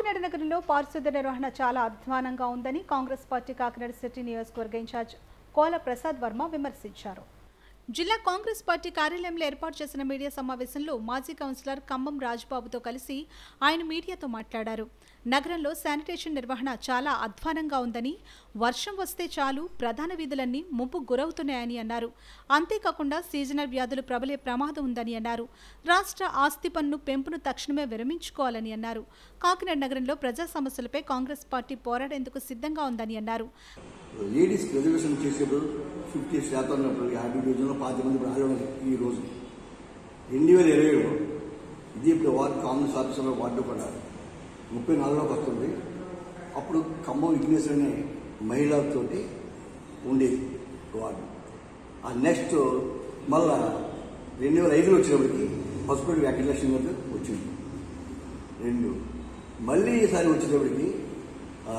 కాకినాడ నగరంలో పారిశుద్ధ్య నిర్వహణ చాలా అధ్వానంగా ఉందని కాంగ్రెస్ పార్టీ కాకినాడ సిటీ నియోజకవర్గ ఇన్ఛార్జ్ కోల ప్రసాద్ వర్మ విమర్శించారు జిల్లా కాంగ్రెస్ పార్టీ కార్యాలయంలో ఏర్పాటు చేసిన మీడియా సమావేశంలో మాజీ కౌన్సిలర్ ఖమ్మం రాజుబాబుతో కలిసి ఆయన మీడియాతో మాట్లాడారు నగరంలో శానిటేషన్ నిర్వహణ చాలా అధ్వానంగా ఉందని వర్షం వస్తే చాలు ప్రధాన వీధులన్నీ ముంపు గురవుతున్నాయని అన్నారు అంతేకాకుండా సీజనల్ వ్యాధులు ప్రబలే ప్రమాదం ఉందని అన్నారు రాష్ట్ర ఆస్తి పన్ను పెంపును తక్షణమే విరమించుకోవాలని అన్నారు కాకినాడ నగరంలో ప్రజా సమస్యలపై కాంగ్రెస్ పార్టీ పోరాడేందుకు సిద్ధంగా ఉందని అన్నారు లేడీస్ రిజర్వేషన్ చేసేప్పుడు ఫిఫ్టీ శాతం ఉన్నప్పుడు యాభై రోజుల్లో పాతి మంది ఇప్పుడు ఆడవాళ్ళు ఈ రోజు రెండు వేల ఇరవైలో ఇది ఇప్పుడు వార్డు కాంగ్రెస్ ఆఫీసర్లో వార్డు కూడా ముప్పై నాలుగులోకి వస్తుంది అప్పుడు ఖమ్మం విఘ్నేశ్వర్ అనే మహిళలతోటి ఉండేది వార్డు ఆ నెక్స్ట్ మళ్ళా రెండు వేల ఐదులో వచ్చినప్పటికి పసుపేట వ్యాఖ్యలక్ష్మి గారు వచ్చింది రెండు మళ్ళీ ఈసారి వచ్చేటప్పటికి ఆ,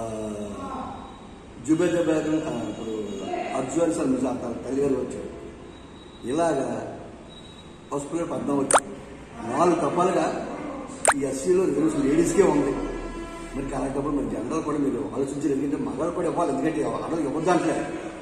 జుబేదాబాద్ ఆ, ఇప్పుడు అర్జున్ సార్ మిజా తన తల్లిగారు వచ్చారు ఇలాగా పసుపులో పద్మం వచ్చింది నాలుగు తపాలుగా ఈ ఎస్సీలో రిజర్వేషన్ లేడీస్కే ఉంది మరి అలాంటప్పుడు మరి జనరల్ కూడా మీరు ఆలోచించారు ఎందుకంటే మగాళ్ళు కూడా ఇవ్వాలి ఎందుకంటే అడలు ఇవ్వద్దు అంటే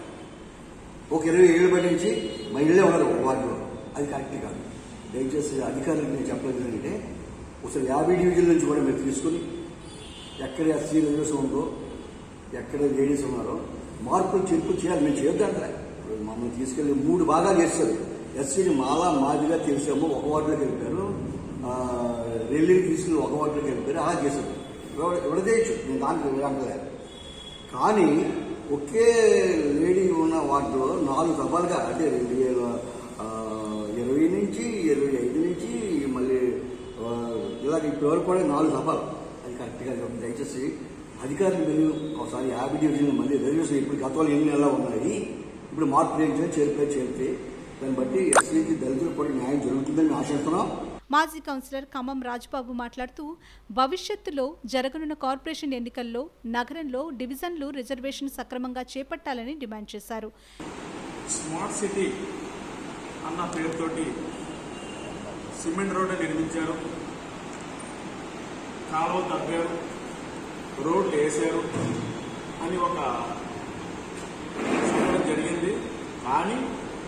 ఒక ఇరవై ఏళ్ళ బట్టి నుంచి మహిళలే ఉన్నారు ఒక వార్డులో అది కరెక్ట్ కాదు దయచేసి అధికారులకు నేను చెప్పలేదు ఏంటంటే ఒకసారి యాభై డివిజన్ నుంచి కూడా మీరు తీసుకుని ఎక్కడ ఎస్సీ రిజర్వేషన్ ఉందో ఎక్కడ లేడీస్ ఉన్నారో మార్పులు చేర్పులు చేయాలి మేము చేయొద్దంటే ఇప్పుడు మమ్మల్ని తీసుకెళ్లి మూడు భాగాలు చేస్తారు ఎస్సీని మాలా మాదిగా తెలిసాము ఒక వార్డులోకి వెళ్ళిపోయారు ఆ, రెల్లిని తీసుకుని ఒక వార్డులోకి వెళ్ళిపోయారు అలా చేశారు విడ- విడదీయచ్చు నేను దానికి విడంటలేదు కానీ ఒకే లేడీ ఉన్న వాటిలో నాలుగు దఫాలుగా అంటే రెండు వేల ఆ, ఇరవై నుంచి ఇరవై ఐదు నుంచి మళ్ళీ ఆ, ఇలాగ ఇప్పటి వరకు కూడా నాలుగు దఫాలు అది కరెక్ట్గా చెప్పండి. దయచేసి అధికారులు మీరు ఒకసారి యాభై డివిజన్ మళ్ళీ రిజర్వేషన్ ఇప్పుడు గతంలో ఎన్ని నెలలు ఉన్నాయి ఇప్పుడు మార్పు చేయించాలి చేరిపోయి చేరితే దాన్ని బట్టి ఎస్సీకి దళితులకు కూడా న్యాయం జరుగుతుందని మేము ఆశిస్తున్నాం మాజీ కౌన్సిలర్ ఖమ్మం రాజబాబు మాట్లాడుతూ భవిష్యత్తులో జరగనున్న కార్పొరేషన్ ఎన్నికల్లో నగరంలో డివిజన్లు రిజర్వేషన్ సక్రమంగా చేపట్టాలని డిమాండ్ చేశారు స్మార్ట్ సిటీ అన్న పేరుతోటి సిమెంట్ రోడ్డు నిర్మించారు కాలువ తవ్వారు రోడ్లు వేశారు అని ఒక చెప్పడం జరిగింది కానీ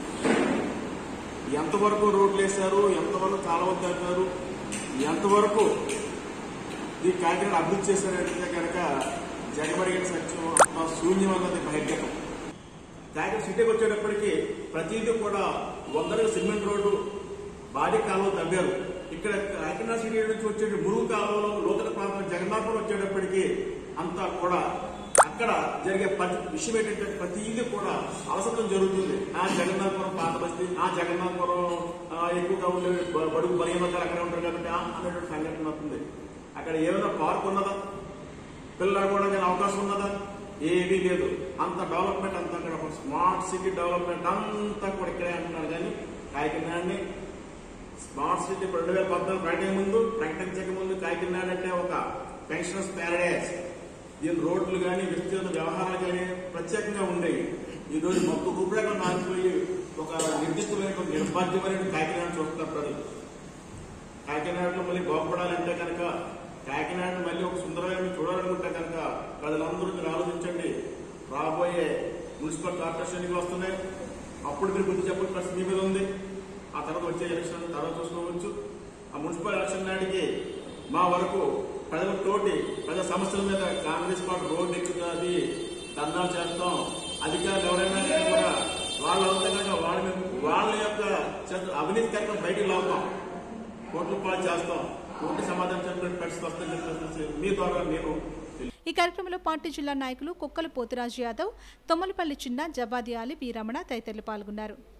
ఎంతవరకు రోడ్లు వేశారు ఎంతవరకు కాలువ తవ్వారు ఎంతవరకు ఈ కాకినాడ అభివృద్ధి చేశారంటే కనుక జగమరిగిన సత్యం అంత శూన్యం అన్నది బహిర్గతం కాకినాడ సిటీకి వచ్చేటప్పటికి ప్రతిదీ కూడా వందల సిమెంట్ రోడ్డు భారీ కాలువ తవ్వారు ఇక్కడ కాకినాడ సిటీ నుంచి వచ్చే మురుగు కాలువలో లోతల ప్రాంతం జగన్నాథపురం వచ్చేటప్పటికి అంతా కూడా అక్కడ జరిగే ప్రతి విషయం ఏంటంటే ప్రతిదీ కూడా అవసరం జరుగుతుంది ఆ జగన్నాథపురం పాత బస్తీ ఆ జగన్నాథపురం ఆ, ఎక్కువగా ఉండే బ- బడుగు బలహీన వర్గాలు అక్కడే ఉంటారు కాబట్టి ఆ అనేటువంటి సంఘటన అవుతుంది అక్కడ ఏమైనా పార్క్ ఉన్నదా పిల్లలు ఆడుకోవడానికి అవకాశం ఉన్నదా ఏమీ లేదు అంత డెవలప్మెంట్ అంతా అక్కడ ఒక స్మార్ట్ సిటీ డెవలప్మెంట్ అంతా కూడా ఇక్కడే అంటున్నారు కానీ కాకినాడని స్మార్ట్ సిటీ రెండు వేల పద్నాలుగు ప్రకటన ముందు ప్రకటించక ముందు కాకినాడ అంటే ఒక పెన్షనర్స్ ప్యారడైజ్ దీని రోడ్లు కానీ వ్యక్తిగత వ్యవహారాలు కానీ ప్రత్యేకంగా ఉండేవి ఈ రోజు మొత్తం రూపురేఖలు మారిపోయి ఒక నిర్దిష్టమైన ఒక నిర్బాధ్యమైన కాకినాడ చూస్తున్నారు ప్రజలు కాకినాడలో మళ్ళీ బాగుపడాలంటే కనుక కాకినాడ మళ్ళీ ఒక సుందరమైన చూడాలనుకుంటే కనుక ప్రజలందరూ మీరు ఆలోచించండి రాబోయే మున్సిపల్ కార్పొరేషన్ ఎన్నికలు వస్తున్నాయి అప్పుడు మీరు బుద్ధి చెప్పే పరిస్థితి మీ మీద ఉంది ఆ తర్వాత వచ్చే ఎలక్షన్ తర్వాత చూసుకోవచ్చు ఆ మున్సిపల్ ఎలక్షన్ నాటికి మా వరకు ప్రజలతోటి ప్రజల సమస్యల మీద కాంగ్రెస్ పార్టీ రోడ్డు ఎక్కుతుంది ధర్నాలు చేస్తాం అధికారులు ఎవరైనా కానీ కూడా వాళ్ళ అవుతే కనుక వాళ్ళ మీద వాళ్ళ యొక్క చేత అవినీతి కార్యక్రమం బయటికి లాగుతాం కోట్ల పాలు చేస్తాం కోటి సమాధానం చెప్పిన పరిస్థితి వస్తుందని చెప్పేసి మీ ద్వారా నేను ఈ కార్యక్రమంలో పార్టీ జిల్లా నాయకులు కుక్కల పోతురాజు యాదవ్ తొమ్మలపల్లి చిన్న జబాది అలీ బి రమణ తదితరులు పాల్గొన్నారు